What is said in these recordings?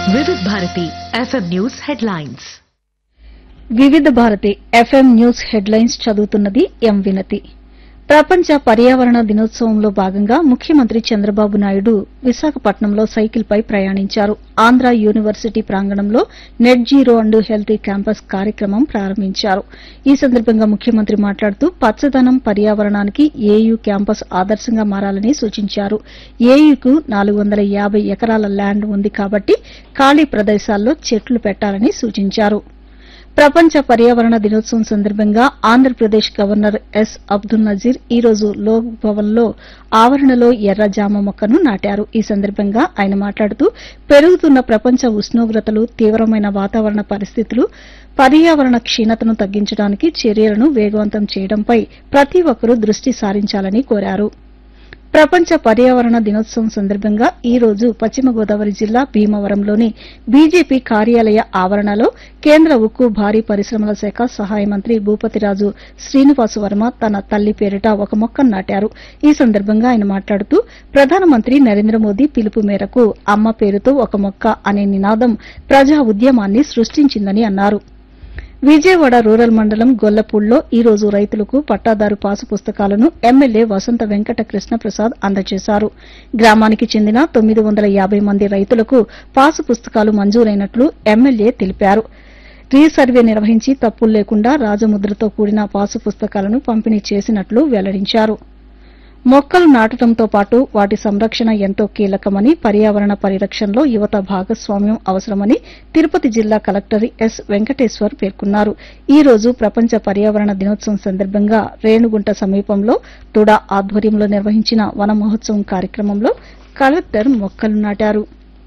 వివిధ Bharati FM news headlines వివిధ Bharati FM news headlines చదువుతున్నది ఎం వినతి ప్రపంచ పర్యావరణ దినోత్సవంలో భాగంగా ముఖ్యమంత్రి చంద్రబాబు నాయుడు విశాఖపట్నంలో సైకిల్పై ప్రయాణించారు ఆంధ్ర యూనివర్సిటీ ప్రాంగణంలో net zero and healthy campus కార్యక్రమం ప్రారంభించారు ఈ సందర్భంగా ముఖ్యమంత్రి మాట్లాడుతూ పచ్చదనం పర్యావరణానికి ఏయూ క్యాంపస్ ఆదర్శంగా మారాలని సూచించారు ఏయూకు నాలుగు వందల యాభై ఎకరాల ల్యాండ్ ఉంది కాబట్టి ఖాళీ ప్రదేశాల్లో చెట్లు పెట్టాలని సూచించారు ప్రపంచ పర్యావరణ దినోత్సవం సందర్భంగా ఆంధ్రప్రదేశ్ గవర్నర్ ఎస్ అబ్దుల్ నజీర్ ఈ రోజు లోక్ భవన్ లో ఆవరణలో ఎర్ర జామ మొక్కను నాటారు ఈ సందర్భంగా ఆయన మాట్లాడుతూ పెరుగుతున్న ప్రపంచ ఉష్ణోగ్రతలు తీవ్రమైన వాతావరణ పరిస్థితులు పర్యావరణ క్షీణతను తగ్గించడానికి చర్యలను వేగవంతం చేయడంపై ప్రతి ఒక్కరూ దృష్టి సారించాలని కోరారు ప్రపంచ పర్యావరణ దినోత్సవం సందర్భంగా ఈ రోజు పశ్చిమ గోదావరి జిల్లా భీమవరంలోని బీజేపీ కార్యాలయ ఆవరణలో కేంద్ర ఉక్కు భారీ పరిశ్రమల శాఖ సహాయ మంత్రి భూపతిరాజు శ్రీనివాస్ వర్మ తన తల్లి పేరిట ఒక మొక్కను నాటారు ఈ సందర్భంగా ఆయన మాట్లాడుతూ ప్రధానమంత్రి నరేంద్ర మోదీ పిలుపు మేరకు అమ్మ పేరుతో ఒక మొక్క అనే నినాదం ప్రజా ఉద్యమాన్ని సృష్టించిందని అన్నారు విజయవాడ రూరల్ మండలం గొల్లపూడిలో ఈ రోజు రైతులకు పట్టాదారు పాసు పుస్తకాలను ఎమ్మెల్యే వసంత వెంకట కృష్ణప్రసాద్ అందజేశారు గ్రామానికి చెందిన తొమ్మిది వందల యాభై మంది రైతులకు పాసు పుస్తకాలు మంజూరైనట్లు ఎమ్మెల్యే తెలిపారు రీసర్వే నిర్వహించి తప్పులు లేకుండా రాజముద్రతో కూడిన పాసు పుస్తకాలను పంపిణీ చేసినట్లు వెల్లడించారు మొక్కలు నాటడంతో పాటు వాటి సంరక్షణ ఎంతో కీలకమని పర్యావరణ పరిరక్షణలో యువత భాగస్వామ్యం అవసరమని తిరుపతి జిల్లా కలెక్టర్ ఎస్ వెంకటేశ్వర్ పేర్కొన్నారు ఈ రోజు ప్రపంచ పర్యావరణ దినోత్సవం సందర్భంగా రేణుగుంట సమీపంలో తుడా ఆధ్వర్యంలో నిర్వహించిన వన మహోత్సవం కార్యక్రమంలో కలెక్టర్ మొక్కలు నాటారు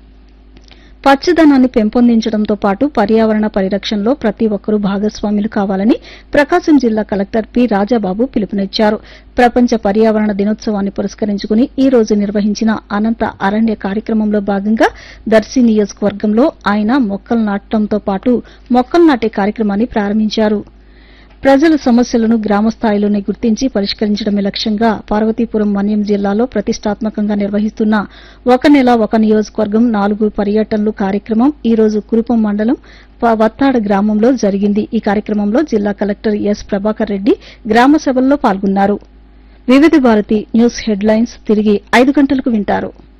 పచ్చదనాన్ని పెంపొందించడంతో పాటు పర్యావరణ పరిరక్షణలో ప్రతి ఒక్కరూ భాగస్వాములు కావాలని ప్రకాశం జిల్లా కలెక్టర్ పి రాజాబాబు పిలుపునిచ్చారు ప్రపంచ పర్యావరణ దినోత్సవాన్ని పురస్కరించుకుని ఈ రోజు నిర్వహించిన అనంత అరణ్య కార్యక్రమంలో భాగంగా దర్శి నియోజకవర్గంలో ఆయన మొక్కలు నాటడంతో పాటు మొక్కలు నాటే కార్యక్రమాన్ని ప్రారంభించారు ప్రజల సమస్యలను గ్రామ స్థాయిలోనే గుర్తించి పరిష్కరించడమే లక్ష్యంగా పార్వతీపురం మన్యం జిల్లాలో ప్రతిష్టాత్మకంగా నిర్వహిస్తున్న ఒక నెల ఒక నియోజకవర్గం నాలుగు పర్యటనలు కార్యక్రమం ఈ రోజు కురుపం మండలం ప- వత్తాడ గ్రామంలో జరిగింది ఈ కార్యక్రమంలో జిల్లా కలెక్టర్ ఎస్ ప్రభాకర్ రెడ్డి గ్రామ సభల్లో పాల్గొన్నారు వివిధ భారతి న్యూస్ హెడ్లైన్స్ తిరిగి ఐదు గంటలకు వింటారు